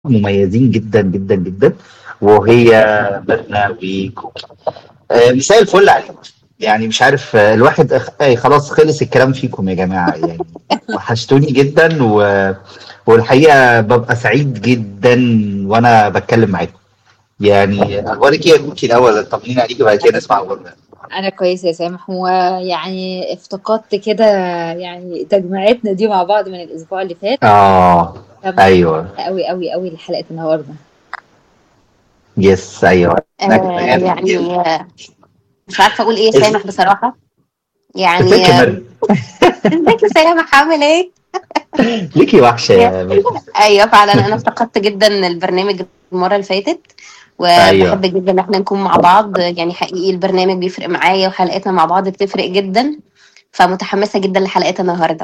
مميزين جدا جدا جدا وهي ميرنا وكوكي آه، مساء الفل عليكم يعني مش عارف آه، الواحد أخ... أي خلاص خلص الكلام فيكم يا جماعة يعني وحشتوني جدا و... والحقيقة ببقى سعيد جدا وأنا بتكلم معاكم يعني أخبارك إيه يا كوكي الأول طمنينا عليكي بعد كده نسمع أخبارنا انا كويسه يا سامح ويعني افتقدت كده يعني تجميعتنا دي مع بعض من الاسبوع اللي فات آه أيوه قوي قوي قوي لحلقه النهارده يس أيوه أنا آه كمان يعني آه، مش عارفه اقول ايه سامح بصراحه يعني ازيك يا آه، مريم ازيك يا سامح عامل ايه ليكي وحشة يا مريم ايوه فعلا انا افتقدت جدا البرنامج المره اللي فاتت أيوه وبحب جدا ان احنا نكون مع بعض يعني حقيقي البرنامج بيفرق معايا وحلقاتنا مع بعض بتفرق جدا فمتحمسه جدا لحلقات النهارده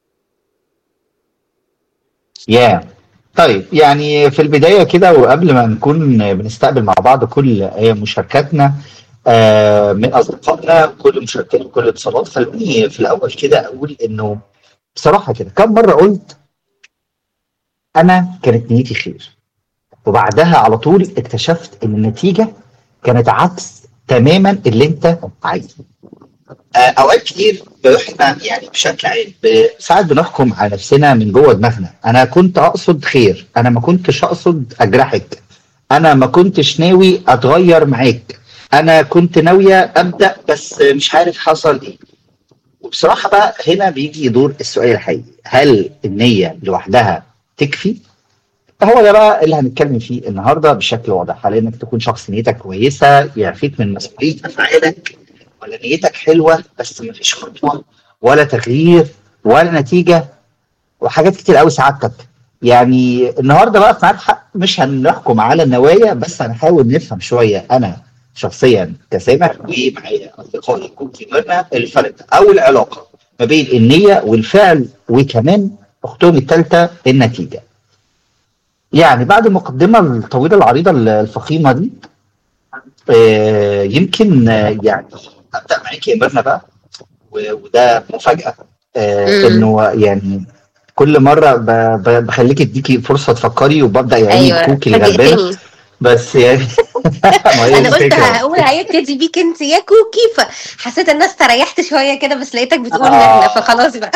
يا طيب يعني في البداية كده وقبل ما نكون بنستقبل مع بعض كل آه، مشاركاتنا آه، من أصدقائنا كل مشاركات وكل اتصالات خلوني في الأول كده أقول إنه بصراحة كده كم مرة قلت أنا كانت نيتي خير وبعدها على طول اكتشفت إن النتيجة كانت عكس تماما اللي أنت عايزه آه، اوقات كتير احنا يعني بشكل عام ب- ساعات بنحكم على نفسنا من جوه دماغنا انا كنت اقصد خير انا ما كنتش اقصد اجرحك انا ما كنتش ناوي اتغير معاك انا كنت ناويه ابدا بس مش عارف حصل ايه وبصراحه بقى هنا بيجي دور السؤال الحقيقي هل النيه لوحدها تكفي هو ده بقى اللي هنتكلم فيه النهارده بشكل واضح هل انك تكون شخص نيتك كويسه يعفيك من مسؤوليه افعالك ولا نيتك حلوه بس مفيش خطوه ولا تغيير ولا نتيجه وحاجات كتير قوي سعادتك يعني النهارده بقى في ميعاد حق مش هنحكم على النوايا بس هنحاول نفهم شويه انا شخصيا كسامح ومعايا اصدقائي كوكي ميرنا الفرق او العلاقه ما بين النيه والفعل وكمان اختهم الثالثه النتيجه. يعني بعد المقدمه الطويله العريضه الفخيمه دي آه، يمكن آه، يعني ابدا معاك يا ميرنا بقى و- وده مفاجاه آه، امم انه يعني كل مره ب- ب- بخليك تديكي فرصه تفكري وببدا يعني ايوه كوكي الغلبانه فاجئتني بس يعني ما هي انا دي قلت الفكره هقول هيبتدي بيك انت يا كوكي فحسيت ان انا استريحت شويه كده بس لقيتك بتقول مهنا آه فخلاص بقى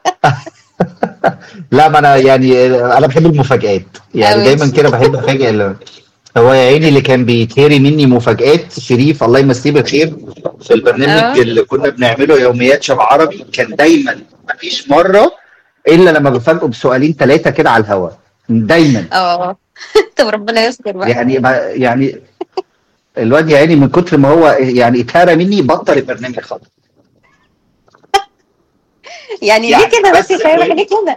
لا ما انا يعني انا بحب المفاجآت يعني قوي دايما كده بحب افاجئ ال- هو يا عيني اللي كان بيتهري مني مفاجآت شريف الله يمسيه بالخير في البرنامج اه اللي كنا بنعمله يوميات شبه عربي كان دايما مفيش مره الا لما بفاجئه بسؤالين ثلاثه كده على الهوا دايما اه طب ربنا يستر بقى يعني ما- يعني الواد يا عيني من كتر ما هو يعني اتهرى مني بطل البرنامج خالص يعني ليه يعني كده بس بس يا سامح ليه كده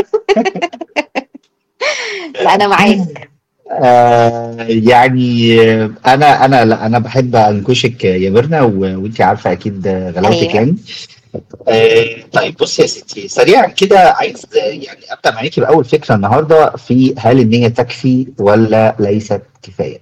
لا انا معاك آه يعني آه، انا انا لا انا بحب انكشك يا ميرنا و- وانت عارفه اكيد غلاوتك ايوه يعني آه طيب بصي يا ستي سريعا كده عايز آه، يعني ابدا معاكي باول فكره النهارده في هل النيه تكفي ولا ليست كفايه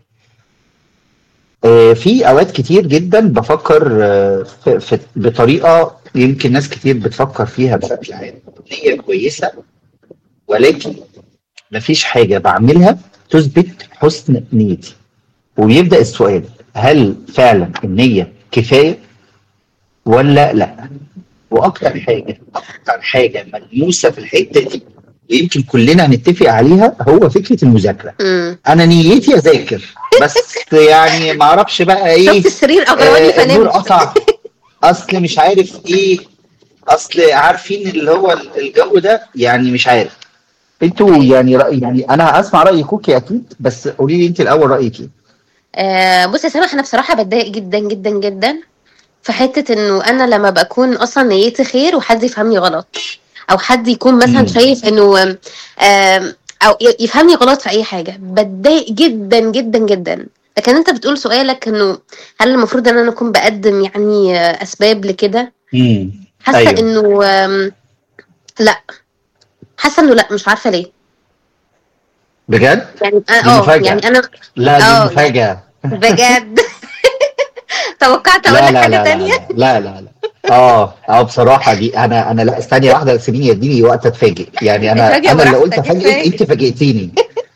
آه في اوقات كتير جدا بفكر آه في في بطريقه يمكن ناس كتير بتفكر فيها بشكل عام نيه كويسه ولكن مفيش حاجه بعملها تثبت حسن نيتي وبيبدا السؤال هل فعلا النيه كفايه ولا لا واكتر حاجه اكتر حاجه ملموسه في الحته دي ويمكن كلنا هنتفق عليها هو فكره المذاكره امم انا نيتي اذاكر بس يعني ما اعرفش بقى شفت ايه السرير اغراني آه النور فنمت قطع اصل مش عارف ايه اصل عارفين اللي هو الجو ده يعني مش عارف انتوا ايوه يعني رأي يعني انا هسمع راي كوكي اكيد بس قولي لي انت الاول رايك ايه آه بص يا سامح انا بصراحه بتضايق جدا جدا جدا في حته انه انا لما بكون اصلا نيتي خير وحد يفهمني غلط او حد يكون مثلا امم شايف انه آم، آم، او ي- يفهمني غلط في اي حاجه بتضايق جدا جدا جدا لكن انت بتقول سؤالك انه هل المفروض ان انا اكون بقدم يعني آه، اسباب لكده امم حاسه ايوه انه آم، لا حاسه انه لا مش عارفه ليه بجد يعني اه دي آه، مفاجاه يعني انا لا دي اه يعني مفاجاه بجد توقعت اقول لا لك لا حاجه لا لا تانية لا لا لا لا اه اه بصراحه دي انا انا لا ثانيه واحده سيبيني اديني وقت اتفاجئ يعني انا اتفاجئ انا اللي قلت براحتك افاجئك اتفاجئ انت فاجئتيني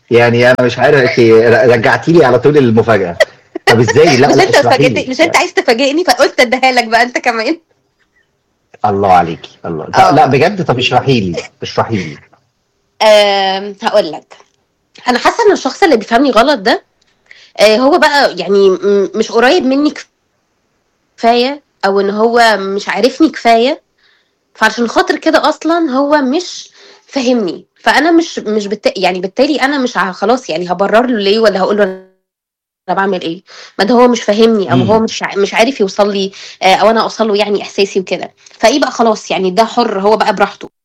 يعني انا مش عارف انت رجعتي لي على طول المفاجاه طب ازاي لا مش لا انت اشرحي فاجئتني لي مش انت عايز تفاجئني فقلت اديها لك بقى انت كمان الله عليكي الله طب اه لا بجد طب اشرحي لي اشرحي لي آم، هقول لك انا حاسه ان الشخص اللي بيفهمني غلط ده آه، هو بقى يعني م- مش قريب مني كفايه او ان هو مش عارفني كفايه فعشان خاطر كده اصلا هو مش فاهمني فانا مش مش بت... يعني بالتالي انا مش ه- خلاص يعني هبرر له ليه ولا هقول له انا بعمل ايه ما ده هو مش فاهمني او هو امم مش ع- مش عارف يوصل لي آه، او انا اوصل له يعني احساسي وكده فايه بقى خلاص يعني ده حر هو بقى براحته